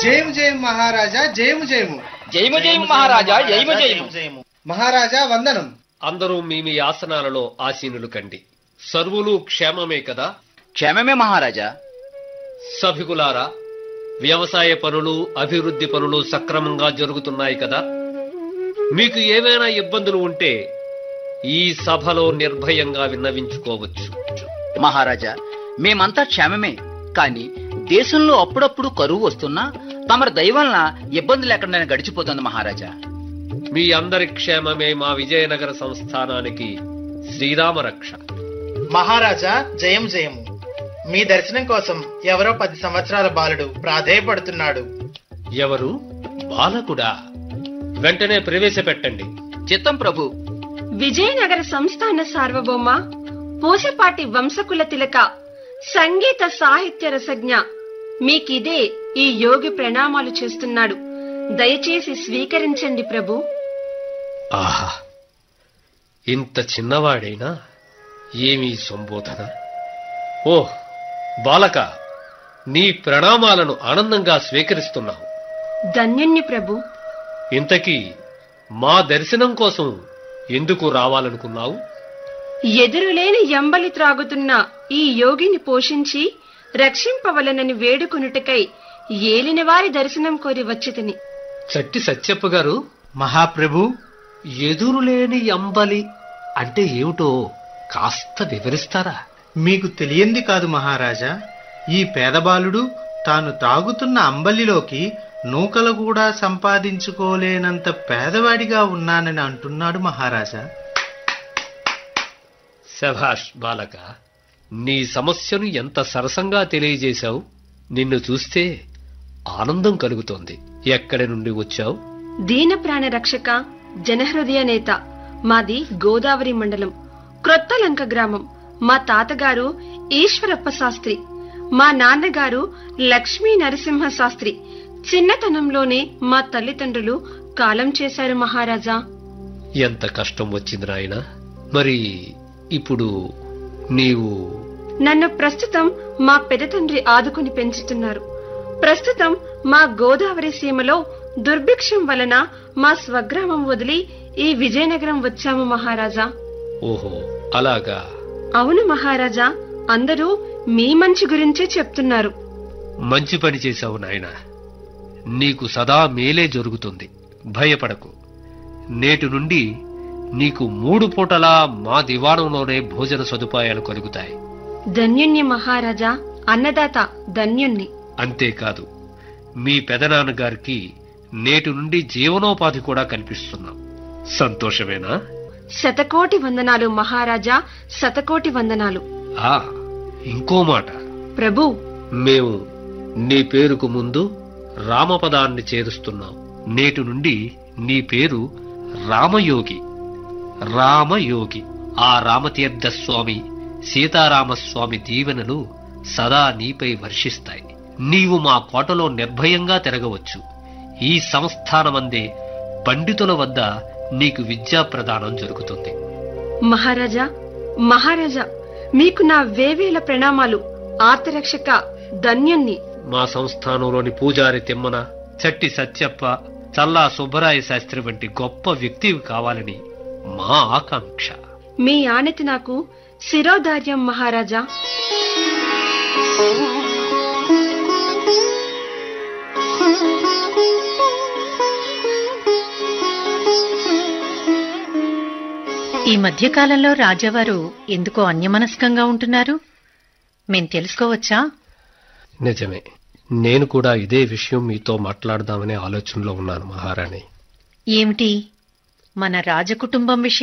జయము జయము మహారాజా జయము జయము జయము జయము మహారాజా జయము జయము మహారాజా వందనం అందరూ మీ మీ ఆసనాలలో ఆసీనులు కండి సర్వులు క్షేమమే కదా క్షేమమే మహారాజా సభికులారా వ్యవసాయ పనులు అభివృద్ధి పనులు సక్రమంగా జరుగుతున్నాయి కదా మీకు ఏమైనా ఇబ్బందులు ఉంటే ఈ సభలో నిర్భయంగా విన్నవించుకోవచ్చు మహారాజా మేమంతా క్షేమమే కాని దేశంలో అప్పుడప్పుడు కరువు వస్తున్నా తమరి దయవలన ఇబ్బంది లేకుండా గడిచిపోతుంది మహారాజా మీ అందరి క్షేమమే మా విజయనగర సంస్థానానికి శ్రీరామ రక్ష మహారాజా జయం జయము మీ దర్శనం కోసం ఎవరో పది సంవత్సరాల బాలుడు ప్రాధేయపడుతున్నాడు ఎవరు బాలకుడా వెంటనే ప్రవేశపెట్టండి చిత్తం ప్రభు విజయనగర సంస్థాన సార్వభౌమ పూసపాటి వంశకుల తిలక సంగీత సాహిత్య రసజ్ఞ మీకిదే ఈ యోగి ప్రణామాలు చేస్తున్నాడు దయచేసి స్వీకరించండి ప్రభు ఆహా ఇంత చిన్నవాడైనా ఏమీ సంబోధన ఓ బాలక నీ ప్రణామాలను ఆనందంగా స్వీకరిస్తున్నావు ధన్యుణ్ణి ప్రభు ఇంతకీ మా దర్శనం కోసం ఎందుకు రావాలనుకున్నావు ఎదురులేని ఎంబలి త్రాగుతున్న ఈ యోగిని పోషించి రక్షింపవలనని వేడుకొనుటకై ఏలినవారి దర్శనం కోరి వచ్చితిని చట్టి సత్యప్ప గారు మహాప్రభు ఎదురులేని అంబలి అంటే ఏమిటో కాస్త వివరిస్తారా మీకు తెలియంది కాదు మహారాజా ఈ పేదబాలుడు తాను తాగుతున్న అంబలిలోకి నూకలు కూడా సంపాదించుకోలేనంత పేదవాడిగా ఉన్నానని అంటున్నాడు మహారాజా శభాష్ బాలక నీ సమస్యను ఎంత సరసంగా తెలియజేశావు నిన్ను చూస్తే ఆనందం కలుగుతోంది ఎక్కడి నుండి వచ్చావు దీన ప్రాణ రక్షక జనహృదయ నేత మాది గోదావరి మండలం క్రొత్తలంక గ్రామం మా తాతగారు ఈశ్వరప్ప శాస్త్రి మా నాన్నగారు లక్ష్మీ నరసింహ శాస్త్రి చిన్నతనంలోనే మా తల్లిదండ్రులు కాలం చేశారు మహారాజా ఎంత కష్టం వచ్చింది నాయనా మరి ఇప్పుడు నీవు నన్ను ప్రస్తుతం మా పెదతండ్రి ఆదుకుని పెంచుతున్నారు ప్రస్తుతం మా గోదావరి సీమలో దుర్భిక్షం వలన మా స్వగ్రామం వదిలి ఈ విజయనగరం వచ్చాము మహారాజా ఓహో అలాగా అవును మహారాజా అందరూ మీ మంచి గురించే చెప్తున్నారు మంచి పని చేశావు నాయనా నీకు సదా మేలే జరుగుతుంది భయపడకు నేటి నుండి నీకు మూడు పూటలా మా దివాణంలోనే భోజన సదుపాయాలు కలుగుతాయి ధన్యుణ్ణి మహారాజా అన్నదాత ధన్యుణ్ణి అంతేకాదు మీ పెదనాన్నగారికి నేటి నుండి జీవనోపాధి కూడా కల్పిస్తున్నాం సంతోషమేనా శతకోటి వందనాలు మహారాజా శతకోటి వందనాలు ఆ ఇంకో మాట ప్రభు మేము నీ పేరుకు ముందు రామపదాన్ని చేరుస్తున్నాం నేటి నుండి నీ పేరు రామయోగి రామయోగి ఆ రామతీర్థ స్వామి సీతారామస్వామి దీవెనలు సదా నీపై వర్షిస్తాయి నీవు మా కోటలో నిర్భయంగా తిరగవచ్చు ఈ సంస్థానమందే పండితుల వద్ద నీకు విద్యా ప్రదానం జరుగుతుంది మహారాజా మహారాజా మీకు నా వేవేల ప్రణామాలు ఆర్తరక్షక ధన్యుణ్ణి మా సంస్థానంలోని పూజారి తిమ్మన చట్టి సత్యప్ప చల్లా సుబ్బరాయ శాస్త్రి వంటి గొప్ప వ్యక్తివి కావాలని మా ఆకాంక్ష మీ ఆనతి నాకు శిరోధార్యం మహారాజా ఈ మధ్యకాలంలో రాజావారు ఎందుకో అన్యమనస్కంగా ఉంటున్నారు మేం తెలుసుకోవచ్చా నిజమే నేను కూడా ఇదే విషయం మీతో మాట్లాడదామనే ఆలోచనలో ఉన్నాను మహారాణి ఏమిటి మన రాజకుటుంబం విషయం